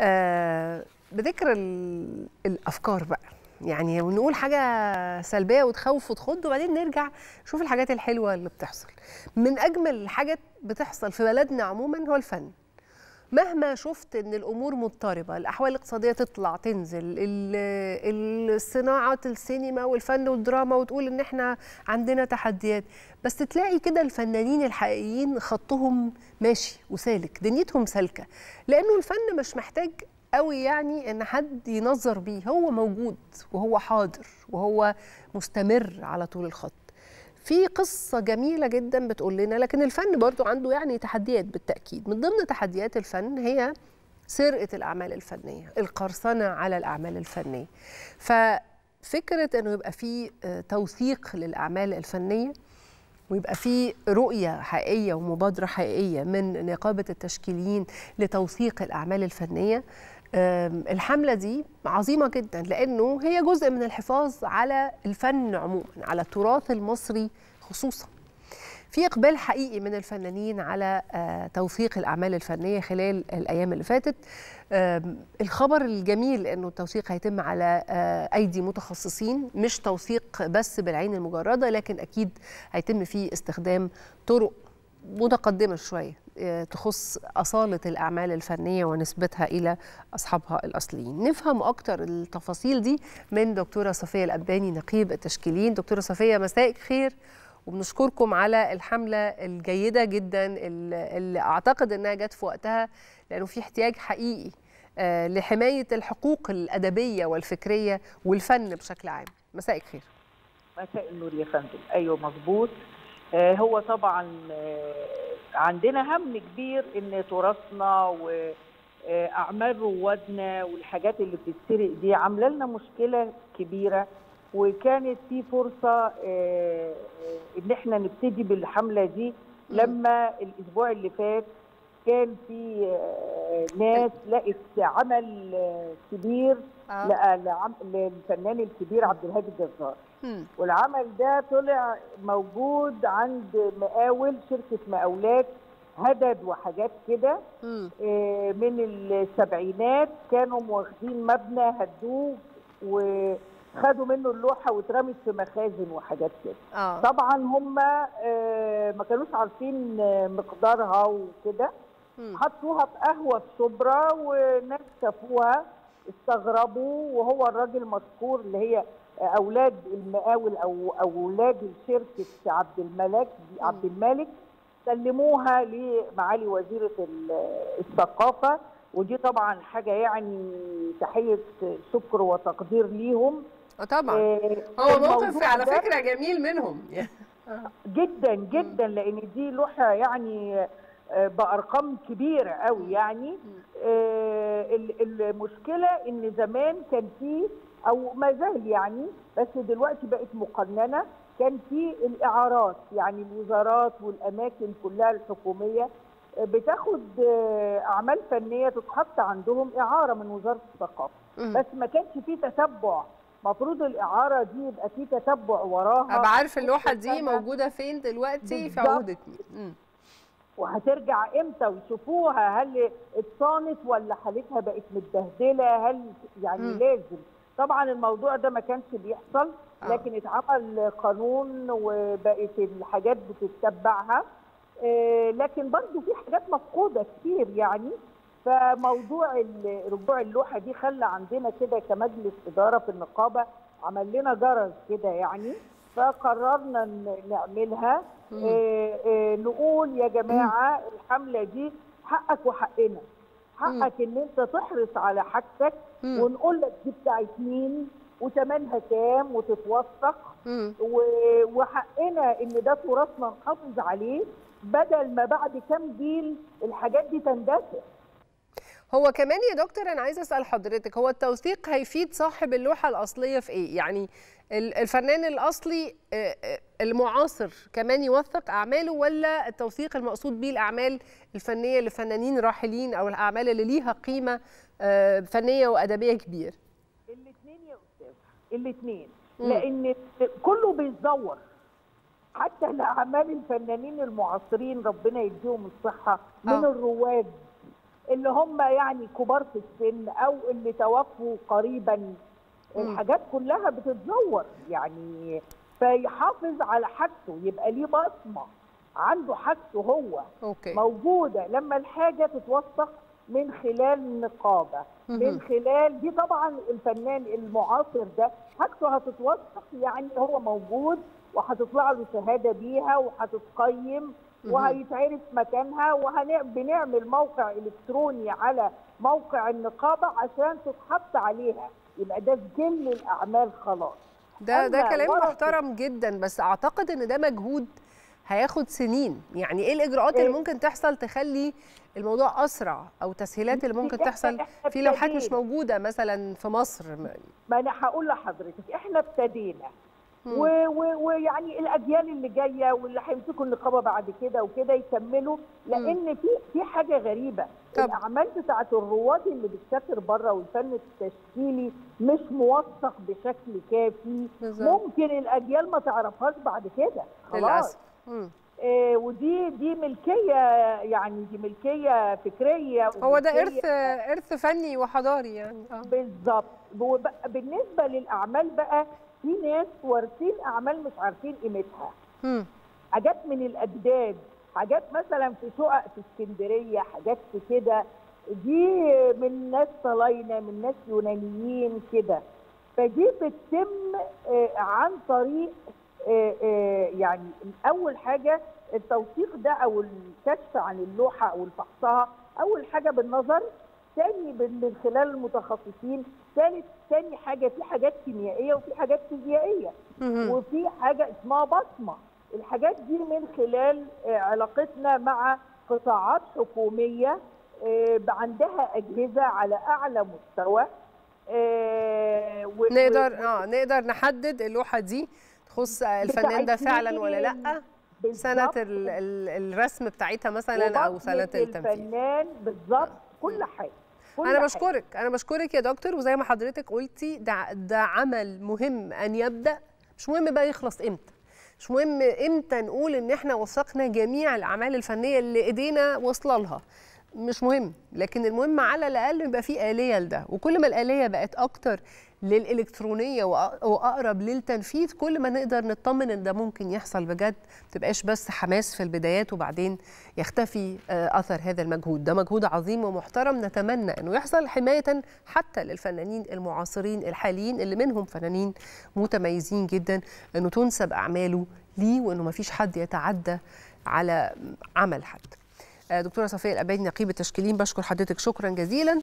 آه بذكر ال- الافكار بقى يعني ونقول حاجه سلبيه وتخوف وتخض وبعدين نرجع نشوف الحاجات الحلوه اللي بتحصل من اجمل الحاجات بتحصل في بلدنا عموما هو الفن مهما شفت ان الامور مضطربه الاحوال الاقتصاديه تطلع تنزل ال- الصناعه السينما والفن والدراما وتقول ان احنا عندنا تحديات بس تلاقي كده الفنانين الحقيقيين خطهم ماشي وسالك دنيتهم سالكه لانه الفن مش محتاج قوي يعني ان حد ينظر بيه هو موجود وهو حاضر وهو مستمر على طول الخط في قصة جميلة جدا بتقول لنا لكن الفن برضو عنده يعني تحديات بالتأكيد من ضمن تحديات الفن هي سرقة الأعمال الفنية القرصنة على الأعمال الفنية ففكرة أنه يبقى في آه، توثيق للأعمال الفنية ويبقى في رؤية حقيقية ومبادرة حقيقية من نقابة التشكيليين لتوثيق الأعمال الفنية آم، الحملة دي عظيمة جدا لأنه هي جزء من الحفاظ على الفن عموما على التراث المصري خصوصا في إقبال حقيقي من الفنانين على آه، توثيق الأعمال الفنية خلال الأيام اللي فاتت آم، الخبر الجميل أنه التوثيق هيتم على آه، أيدي متخصصين مش توثيق بس بالعين المجردة لكن أكيد هيتم فيه استخدام طرق متقدمة شوية آه، تخص أصالة الأعمال الفنية ونسبتها إلى أصحابها الأصليين نفهم أكتر التفاصيل دي من دكتورة صفية الأباني نقيب التشكيليين دكتورة صفية مساء الخير وبنشكركم على الحملة الجيدة جدا اللي اللي أعتقد أنها جت في وقتها لأنه في احتياج حقيقي آه، لحماية الحقوق الأدبية والفكرية والفن بشكل عام مساء الخير مساء النور يا فندم ايوه مظبوط آه، هو طبعا آه، عندنا هم كبير ان تراثنا واعمال روادنا والحاجات اللي بتتسرق دي عامله لنا مشكله كبيره وكانت في فرصه آه، آه، ان احنا نبتدي بالحمله دي لما الاسبوع اللي فات كان في آه، ناس لقت عمل آه، كبير آه. لأ- لعم- للفنان الكبير عبد الهادي الجزار مم. والعمل ده طلع موجود عند مقاول شركة مقاولات هدد وحاجات كده مم. آه، من السبعينات كانوا واخدين مبنى هدوه وخدوا منه اللوحة واترمت في مخازن وحاجات كده آه. طبعا هم آه، ما كانوش عارفين آه، مقدارها وكده مم. حطوها في قهوه في شبرا وناس شافوها استغربوا وهو الراجل مشكور اللي هي اولاد المقاول او اولاد شركه عبد الملك عبد الملك سلموها لمعالي وزيره ال- الثقافه ودي طبعا حاجه يعني تحيه شكر وتقدير ليهم آه طبعا آه، هو موقف الموضوع على ده- فكرة جميل منهم جدا جدا لان دي لوحه يعني آه، بارقام كبيره قوي يعني آه، ال- المشكله ان زمان كان في او ما زال يعني بس دلوقتي بقت مقننه كان في الاعارات يعني الوزارات والاماكن كلها الحكوميه آه، بتاخد آه، اعمال فنيه تتحط عندهم اعاره من وزاره الثقافه مم. بس ما كانش في تتبع مفروض الاعاره دي يبقى في تتبع وراها ابقى عارف اللوحه دي السنة موجوده فين دلوقتي في بالظبط. عهده مين مم. وهترجع امتى ويشوفوها هل اتصانت ولا حالتها بقت متبهدله هل يعني مم. م. لازم طبعا الموضوع ده ما كانش بيحصل آه. لكن اتعمل قانون وبقت الحاجات بتتبعها آه، لكن برضو في حاجات مفقوده كتير يعني فموضوع ال- رجوع اللوحه دي خلى عندنا كده كمجلس اداره في النقابه عمل لنا جرس كده يعني فقررنا ن- نعملها مم. آه، آه، نقول يا جماعه الحمله دي حقك وحقنا حقك ان انت تحرص على حاجتك مم. ونقول لك دي بتاعت مين وثمنها كام وتتوثق مم. و- وحقنا ان ده تراثنا نحافظ عليه بدل ما بعد كام جيل الحاجات دي تندثر هو كمان يا دكتور انا عايزه اسال حضرتك هو التوثيق هيفيد صاحب اللوحه الاصليه في ايه يعني ال- الفنان الاصلي آه، آه، المعاصر كمان يوثق اعماله ولا التوثيق المقصود بيه الاعمال الفنيه لفنانين راحلين او الاعمال اللي ليها قيمه آه، فنيه وادبيه كبير الاثنين يا استاذ الاثنين مم. لان كله بيتزور حتى الاعمال الفنانين المعاصرين ربنا يديهم الصحه من آه. الرواد اللي هم يعني كبار في السن او اللي توفوا قريبا الحاجات كلها بتتزور يعني فيحافظ على حاجته يبقى ليه بصمه عنده حاجته هو اوكي موجوده لما الحاجه تتوثق من خلال نقابه من خلال دي طبعا الفنان المعاصر ده حاجته هتتوثق يعني هو موجود وهتطلع له شهاده بيها وهتتقيم وهيتعرف مكانها وبنعمل موقع الكتروني على موقع النقابه عشان تتحط عليها يبقى ده سجل الاعمال خلاص ده ده أما كلام ورقة- محترم جدا بس اعتقد ان ده مجهود هياخد سنين يعني ايه الاجراءات اللي إيه؟ ممكن تحصل تخلي الموضوع اسرع او تسهيلات اللي ممكن إحنا- تحصل إحنا في لوحات مش ابتدينا. موجوده مثلا في مصر ما انا هقول لحضرتك احنا ابتدينا و- و- ويعني الاجيال اللي جايه واللي هيمسكوا النقابه بعد كده وكده يكملوا لان في في حاجه غريبه طب. الاعمال بتاعت الرواد اللي بتسافر بره والفن التشكيلي مش موثق بشكل كافي بالظبط. ممكن الاجيال ما تعرفهاش بعد كده خلاص للاسف مم. آه ودي دي ملكيه يعني دي ملكيه فكريه هو ده ارث وملكية- ارث فني وحضاري يعني اه بالظبط وبقى- بالنسبه للاعمال بقى في ناس وارثين اعمال مش عارفين قيمتها مم. حاجات من الاجداد حاجات مثلا في شقق في اسكندريه حاجات في كده دي من ناس صلاينه من ناس يونانيين كده فدي بتتم آه، عن طريق آه، آه، يعني اول حاجه التوثيق ده او الكشف عن اللوحه او فحصها اول حاجه بالنظر تاني بال- من خلال المتخصصين ثالث تاني حاجه في حاجات كيميائيه وفي حاجات فيزيائيه مهم. وفي حاجه اسمها بصمه الحاجات دي من خلال آه، علاقتنا مع قطاعات حكوميه آه، عندها اجهزه على اعلى مستوى آه، و- نقدر و- اه نقدر نحدد اللوحه دي تخص الفنان ده بتاعت فعلا ولا لا مين؟ سنه بالظبط. ال ال الرسم بتاعتها مثلا او وبصمة سنه التنفيذ الفنان بالظبط كل حاجه كل انا حاجة. بشكرك انا بشكرك يا دكتور وزي ما حضرتك قلتي ده ده عمل مهم ان يبدا مش مهم بقى يخلص امتى مش مهم امتى نقول ان احنا وثقنا جميع الاعمال الفنيه اللي ايدينا واصله لها مش مهم لكن المهم على الاقل يبقى في اليه لده وكل ما الاليه بقت اكتر للالكترونيه وأ- واقرب للتنفيذ كل ما نقدر نطمن ان ده ممكن يحصل بجد ما تبقاش بس حماس في البدايات وبعدين يختفي آه، اثر هذا المجهود ده مجهود عظيم ومحترم نتمنى انه يحصل حمايه حتى للفنانين المعاصرين الحاليين اللي منهم فنانين متميزين جدا انه تنسب اعماله ليه وانه ما فيش حد يتعدى على عمل حد آه، دكتوره صفيه الاباني نقيب التشكيلين بشكر حضرتك شكرا جزيلا